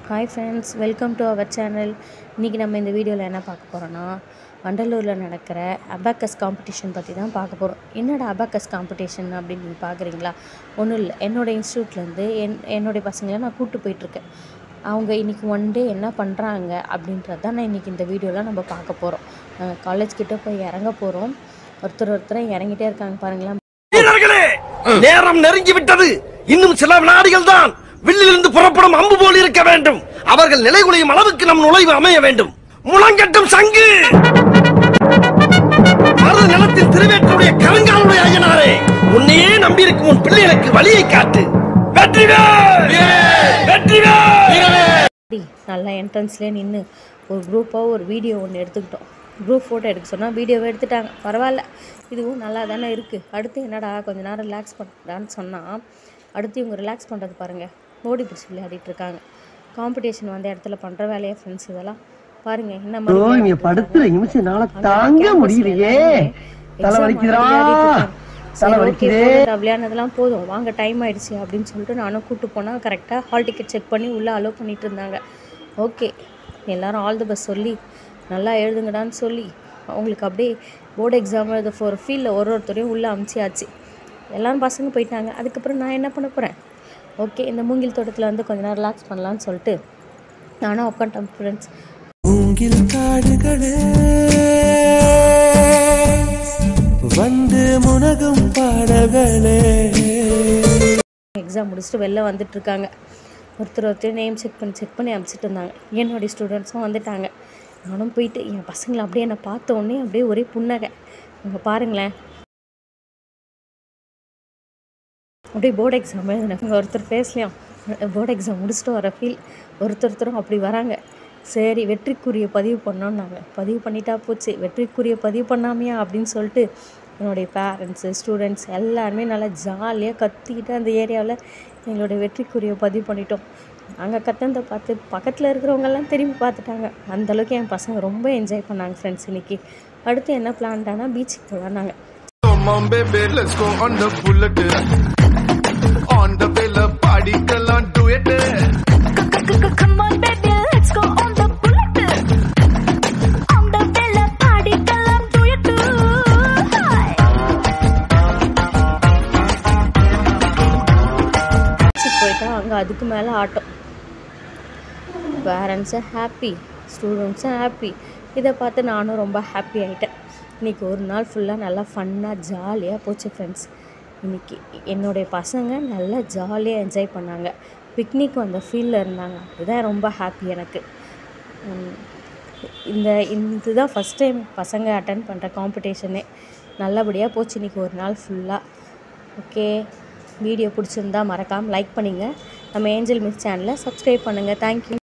Hi friends welcome to our channel இன்றைக்கி நம்ம இந்த வீடியோவில் என்ன பார்க்க போகிறோன்னா வண்டலூரில் நடக்கிற அபாக்கஸ் காம்படிஷன் பற்றி தான் பார்க்க போகிறோம் என்னடா அபாக்கஸ் காம்படிஷன் அப்படின்னு நீங்கள் பார்க்குறீங்களா ஒன்றும் இல்லை என்னோடய இன்ஸ்டியூட்லேருந்து என் என்னுடைய பசங்களை நான் கூப்பிட்டு போயிட்டுருக்கேன் அவங்க இன்றைக்கி ஒன் டே என்ன பண்ணுறாங்க அப்படின்றது தான் நான் இன்றைக்கி இந்த வீடியோவில் நம்ம பார்க்க போகிறோம் நாங்கள் காலேஜ் கிட்டே போய் இறங்க போகிறோம் ஒருத்தர் ஒருத்தர் இறங்கிட்டே இருக்காங்க பாருங்களேன் வீரர்களே நேரம் நெருங்கி விட்டது இன்னும் சில வினாடிகள் தான் வில்லிலிருந்து புறப்படும் அம்பு போல் இருக்க வேண்டும் அவர்கள் நிலைகுலையும் அளவுக்கு நம் நுழைவு அமைய வேண்டும் முழங்கட்டும் சங்கு மருத நிலத்தின் திருவேற்றுடைய கருங்காலுடைய ஐயனாரே உன்னையே நம்பியிருக்கும் உன் பிள்ளைகளுக்கு வழியை காட்டு வெற்றிவேல் வெற்றிவேல் அப்படி நல்லா என்ட்ரன்ஸ்லேயே நின்று ஒரு குரூப்பாக ஒரு வீடியோ ஒன்று எடுத்துக்கிட்டோம் குரூப் ஃபோட்டோ எடுக்க சொன்னால் வீடியோவை எடுத்துட்டாங்க பரவாயில்ல இதுவும் நல்லா தானே இருக்குது அடுத்து என்னடா கொஞ்ச நேரம் ரிலாக்ஸ் பண்ணுறான்னு சொன்னால் அடுத்து இவங்க ரிலாக்ஸ் பண்ணுறது பாருங்கள் ஓடி பிடிச்சி விளையாடிட்டு இருக்காங்க காம்படிஷன் வந்த இடத்துல பண்ணுற வேலையா ஃப்ரெண்ட்ஸ் இதெல்லாம் பாருங்கள் என்ன மாதிரி ஐயோ, இங்க விளையாடிட்டு படுத்துற இருக்காங்க. நிமிஷம் என்னால அங்க தாங்க campusல முடியலையே எல்லாருமே தலை exam வலிக்குதுடா விளையாடிட்டு இருக்காங்க. தலை சரி, okay, வலிக்குதே போதும்டா, விளையாடுனதெல்லாம் போதும் வாங்க டைம் ஆயிடுச்சு அப்படின்னு சொல்லிட்டு நானும் கூப்பிட்டு போனால் கரெக்டாக ஹால் டிக்கெட் செக் பண்ணி உள்ளே அலோவ் பண்ணிட்டு இருந்தாங்க ஓகே எல்லாரும் ஆல் தி பெஸ்ட் சொல்லி நல்லா எழுதுங்கடான்னு சொல்லி அவங்களுக்கு அப்படியே போர்டு எக்ஸாம் எழுத போகிற ஃபீல்டில் ஒரு ஒருத்தரையும் உள்ளே அமுச்சியாச்சு எல்லாரும் பசங்க போயிட்டாங்க அதுக்கப்புறம் நான் என்ன பண்ண போகிறேன் ஓகே இந்த மூங்கில் தோட்டத்தில் வந்து கொஞ்ச நேரம் ரிலாக்ஸ் பண்ணலான்னு சொல்லிட்டு நானும் உட்காந்துட்டேன் ஃப்ரெண்ட்ஸ் மூங்கில் காடுகளே வந்து முனகும் பாடல்களே எக்ஸாம் முடிச்சுட்டு வெளில வந்துட்டு இருக்காங்க ஒருத்தர் ஒருத்தர் நேம் செக் பண்ணி செக் பண்ணி அனுப்பிச்சிட்டு இருந்தாங்க என்னுடைய ஸ்டூடெண்ட்ஸும் வந்துட்டாங்க நானும் போயிட்டு என் பசங்களை அப்படியே என்னை பார்த்த உடனே அப்படியே ஒரே புன்னகை அங்கே பாருங்களேன் அப்படியே போர்டு எக்ஸாம் எழுதினேன் ஒருத்தர் ஃபேஸ்லையும் போர்டு எக்ஸாம் முடிச்சுட்டு வர ஃபீல் ஒருத்தர் ஒருத்தரும் அப்படி வராங்க சரி வெற்றிக்குரிய பதிவு பண்ணோன்னாங்க பதிவு பண்ணிட்டா போச்சு வெற்றிக்குரிய பதிவு பண்ணாமையா அப்படின்னு சொல்லிட்டு என்னுடைய பேரண்ட்ஸு ஸ்டூடெண்ட்ஸ் எல்லாருமே நல்லா ஜாலியாக கத்திக்கிட்டு அந்த ஏரியாவில் எங்களுடைய வெற்றிக்குரிய பதிவு பண்ணிட்டோம் நாங்கள் கத்தனதை பார்த்து பக்கத்தில் இருக்கிறவங்கெல்லாம் திரும்பி பார்த்துட்டாங்க அந்தளவுக்கு என் பசங்க ரொம்ப என்ஜாய் பண்ணாங்க ஃப்ரெண்ட்ஸ் இன்னைக்கு அடுத்து என்ன பிளான்டானா பீச்சுக்கு போகலாம் நாங்கள் Come on, baby, let's go on the bullet. On the villa party, girl, on do it. Come on, baby, let's go on the bullet. On the villa party, girl, I'm do it too. Hi. பீச்சுக்கு போயிட்டா அங்கே அதுக்கு மேலே ஆட்டம் பேரண்ட்ஸும் happy ஸ்டூடெண்ட்ஸும் happy இதை பார்த்து நானும் ரொம்ப ஹாப்பி ஆகிட்டேன் இன்றைக்கி ஒரு நாள் ஃபுல்லாக நல்லா ஃபன்னாக ஜாலியாக போச்சு ஃப்ரெண்ட்ஸ் இன்றைக்கி என்னுடைய பசங்க நல்லா ஜாலியாக என்ஜாய் பண்ணாங்க பிக்னிக் வந்த ஃபீல்டில் இருந்தாங்க அதுதான் ரொம்ப ஹாப்பி எனக்கு உம், இந்த இதுதான் ஃபஸ்ட் டைம் பசங்க அட்டன் பண்ணுற காம்படிஷனே நல்லபடியாக போச்சு இன்றைக்கி ஒரு நாள் ஃபுல்லாக ஓகே வீடியோ பிடிச்சிருந்தா மறக்காமல் லைக் பண்ணுங்கள் நம்ம ஏஞ்சல் மிஸ் சேனலை சப்ஸ்கிரைப் பண்ணுங்கள் தேங்க்யூ